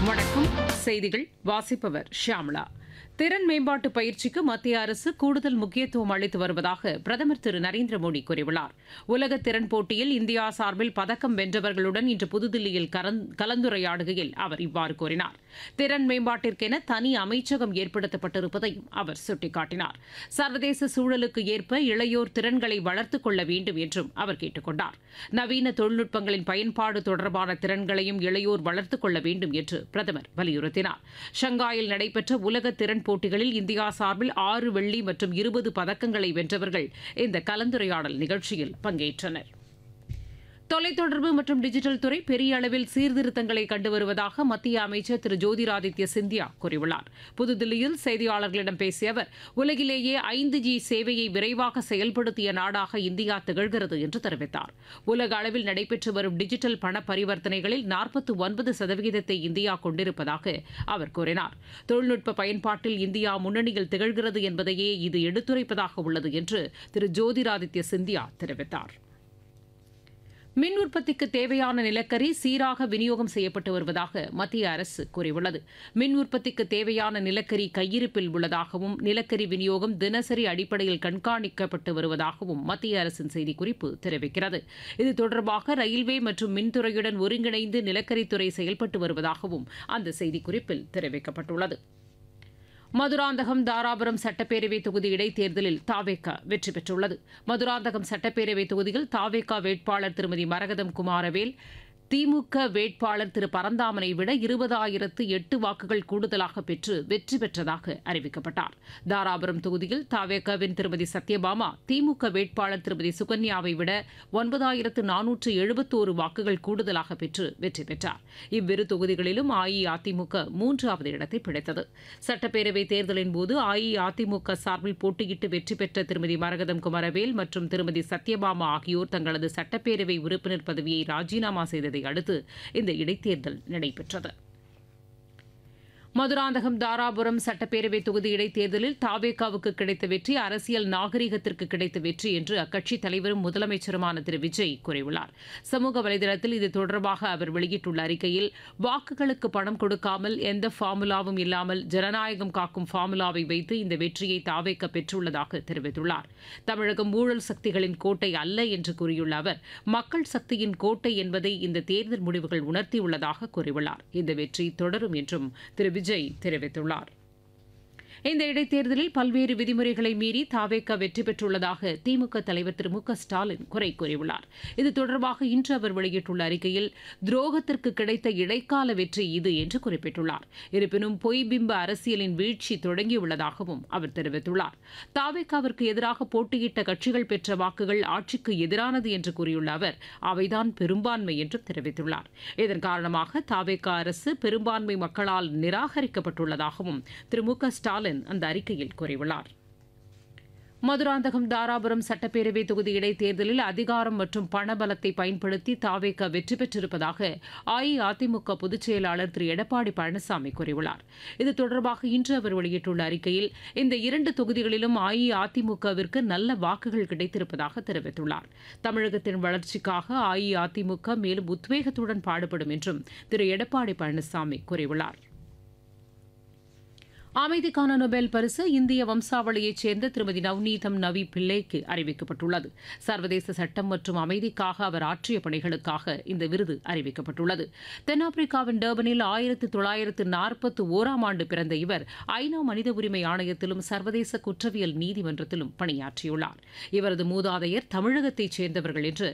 வணக்கம் செய்திகள் வாசிப்பவர் ஷியாமளா திறன் மேம்பாட்டு பயிற்சிக்கு மத்திய அரசு கூடுதல் முக்கியத்துவம் அளித்து வருவதாக பிரதமர் திரு நரேந்திர மோடி கூறியுள்ளார் உலக திறன் போட்டியில் இந்தியா சார்பில் பதக்கம் வென்றவர்களுடன் இன்று புதுதில்லியில் கலந்- கலந்துரையாடுகையில் அவர் இவ்வாறு கூறினார் திறன் மேம்பாட்டிற்கென தனி அமைச்சகம் ஏற்படுத்தப்பட்டிருப்பதையும் அவர் சுட்டிக்காட்டினார் சர்வதேச சூழலுக்கு ஏற்ப இளையோர் திறன்களை வளர்த்துக் கொள்ள வேண்டும் என்றும் அவர் கேட்டுக் கொண்டார் நவீன தொழில்நுட்பங்களின் பயன்பாடு தொடர்பான திறன்களையும் இளையோர் வளர்த்துக் கொள்ள வேண்டும் என்று பிரதமர் வலியுறுத்தினார் ஷங்காயில் நடைபெற்ற உலக திறன் போட்டிகளில் இந்தியா சார்பில் ஆறு வெள்ளி மற்றும் இருபது பதக்கங்களை வென்றவர்கள் இந்த கலந்துரையாடல் நிகழ்ச்சியில் பங்கேற்றனர் தொலைத்தொடர்பு மற்றும் டிஜிட்டல் துறை பெரிய அளவில் சீர்திருத்தங்களை கண்டு வருவதாக மத்திய அமைச்சர் திரு ஜோதிராதித்ய சிந்தியா கூறியுள்ளார் புதுதில்லியில் செய்தியாளர்களிடம் பேசிய அவர் உலகிலேயே ஐந்து ஜி சேவையை விரைவாக செயல்படுத்திய நாடாக இந்தியா திகழ்கிறது என்று தெரிவித்தார் உலக அளவில் நடைபெற்று வரும் டிஜிட்டல் பண பரிவர்த்தனைகளில் நாற்பத்தி ஒன்பது சதவிகிதத்தை இந்தியா கொண்டிருப்பதாக அவர் கூறினார் தொழில்நுட்ப பயன்பாட்டில் இந்தியா முன்னணியில் திகழ்கிறது என்பதையே இது எடுத்துரைப்பதாக உள்ளது என்று திரு ஜோதிராதித்ய சிந்தியா தெரிவித்தார் மின் உற்பத்திக்கு தேவையான நிலக்கரி சீராக விநியோகம் செய்யப்பட்டு வருவதாக மத்திய அரசு கூறியுள்ளது மின் உற்பத்திக்கு தேவையான நிலக்கரி கையிருப்பில் உள்ளதாகவும் நிலக்கரி விநியோகம் தினசரி அடிப்படையில் கண்காணிக்கப்பட்டு வருவதாகவும் மத்திய அரசின் செய்திக்குறிப்பு தெரிவிக்கிறது இது தொடர்பாக ரயில்வே மற்றும் மின்துறையுடன் ஒருங்கிணைந்து நிலக்கரித்துறை செயல்பட்டு வருவதாகவும் அந்த செய்திக்குறிப்பில் தெரிவிக்கப்பட்டுள்ளது மதுராந்தகம் தாராபுரம் சட்டப்பேரவை தொகுதி இடைத்தேர்தலில் தாவேகா வெற்றி பெற்றுள்ளது மதுராந்தகம் சட்டப்பேரவை தொகுதியில் தாவேகா வேட்பாளர் திருமதி மரகதம் குமாரவேல் திமுக வேட்பாளர் திரு பரந்தாமனை விட இருபதாயிரத்து எட்டு வாக்குகள் கூடுதலாக பெற்று வெற்றி பெற்றதாக அறிவிக்கப்பட்டார் தாராபுரம் தொகுதியில் தாவேகாவின் திருமதி சத்யபாமா திமுக வேட்பாளர் திருமதி சுகன்யாவை விட ஒன்பதாயிரத்து நானூற்று எழுபத்தோரு வாக்குகள் கூடுதலாக பெற்று வெற்றி பெற்றார் இவ்விரு தொகுதிகளிலும் அஇஅதிமுக மூன்றாவது இடத்தை பிடித்தது சட்டப்பேரவை தேர்தலின் போது அஇஅதிமுக சார்பில் போட்டியிட்டு வெற்றி பெற்ற திருமதி மரகதம் குமரவேல் மற்றும் திருமதி சத்யபாமா ஆகியோர் தங்களது சட்டப்பேரவை உறுப்பினர் பதவியை ராஜினாமா செய்ததை அடுத்து இந்த இடைத்தேர்தல் நடைபெற்றது மதுராந்தகம் தாராபுரம் சட்டப்பேரவை தொகுதி இடைத்தேர்தலில் தாவேகாவுக்கு கிடைத்த வெற்றி அரசியல் நாகரிகத்திற்கு கிடைத்த வெற்றி என்று அக்கட்சித் தலைவரும் முதலமைச்சருமான திரு விஜய் கூறியுள்ளார் சமூக வலைதளத்தில் இது தொடர்பாக அவர் வெளியிட்டுள்ள அறிக்கையில் வாக்குகளுக்கு பணம் கொடுக்காமல் எந்த ஃபார்முலாவும் இல்லாமல் ஜனநாயகம் காக்கும் ஃபார்முலாவை வைத்து இந்த வெற்றியை தாவேக்க பெற்றுள்ளதாக தெரிவித்துள்ளார் தமிழகம் ஊழல் சக்திகளின் கோட்டை அல்ல என்று கூறியுள்ள அவர் மக்கள் சக்தியின் கோட்டை என்பதை இந்த தேர்தல் முடிவுகள் உணர்த்தியுள்ளதாக கூறியுள்ளார் இந்த வெற்றி தொடரும் என்றும் திரு விஜய் தெரிவித்துள்ளார் இந்த இடைத்தேர்தலில் பல்வேறு விதிமுறைகளை மீறி தாவேக்கா வெற்றி பெற்றுள்ளதாக திமுக தலைவர் திரு மு க ஸ்டாலின் குறை கூறியுள்ளார் இது தொடர்பாக இன்று அவர் வெளியிட்டுள்ள அறிக்கையில் துரோகத்திற்கு கிடைத்த இடைக்கால வெற்றி இது என்று குறிப்பிட்டுள்ளார் இருப்பினும் பொய் பிம்ப அரசியலின் வீழ்ச்சி தொடங்கியுள்ளதாகவும் அவர் தெரிவித்துள்ளார் தாவேக்காவிற்கு எதிராக போட்டியிட்ட கட்சிகள் பெற்ற வாக்குகள் ஆட்சிக்கு எதிரானது என்று கூறியுள்ள அவர் அவைதான் பெரும்பான்மை என்றும் தெரிவித்துள்ளார் இதன் காரணமாக தாவேக்கா அரசு பெரும்பான்மை மக்களால் நிராகரிக்கப்பட்டுள்ளதாகவும் திரு மு க ஸ்டாலின் அந்த அறிக்கையில் கூறியுள்ளார் மதுராந்தகம் தாராபுரம் சட்டப்பேரவை தொகுதி இடைத்தேர்தலில் அதிகாரம் மற்றும் பணபலத்தை பயன்படுத்தி தாவேக வெற்றி பெற்றிருப்பதாக அஇஅதிமுக பொதுச் செயலாளர் திரு எடப்பாடி பழனிசாமி கூறியுள்ளார் இது தொடர்பாக இன்று அவர் வெளியிட்டுள்ள அறிக்கையில் இந்த இரண்டு தொகுதிகளிலும் அஇஅதிமுகவிற்கு நல்ல வாக்குகள் கிடைத்திருப்பதாக தெரிவித்துள்ளார் தமிழகத்தின் வளர்ச்சிக்காக அஇஅதிமுக மேலும் உத்வேகத்துடன் பாடுபடும் என்றும் திரு எடப்பாடி பழனிசாமி கூறியுள்ளார் அமைதிக்கான நொபேல் பரிசு இந்திய வம்சாவளியைச் சேர்ந்த திருமதி நவ்நீதம் நவி பிள்ளைக்கு அறிவிக்கப்பட்டுள்ளது சர்வதேச சட்டம் மற்றும் அமைதிக்காக அவர் ஆற்றிய பணிகளுக்காக இந்த விருது அறிவிக்கப்பட்டுள்ளது தென்னாப்பிரிக்காவின் டர்பனில் ஆயிரத்து தொள்ளாயிரத்து நாற்பத்தி ஓராம் ஆண்டு பிறந்த இவர் ஐநா மனித உரிமை ஆணையத்திலும் சர்வதேச குற்றவியல் நீதிமன்றத்திலும் பணியாற்றியுள்ளார் இவரது மூதாதையர் தமிழகத்தைச் சேர்ந்தவர்கள் என்று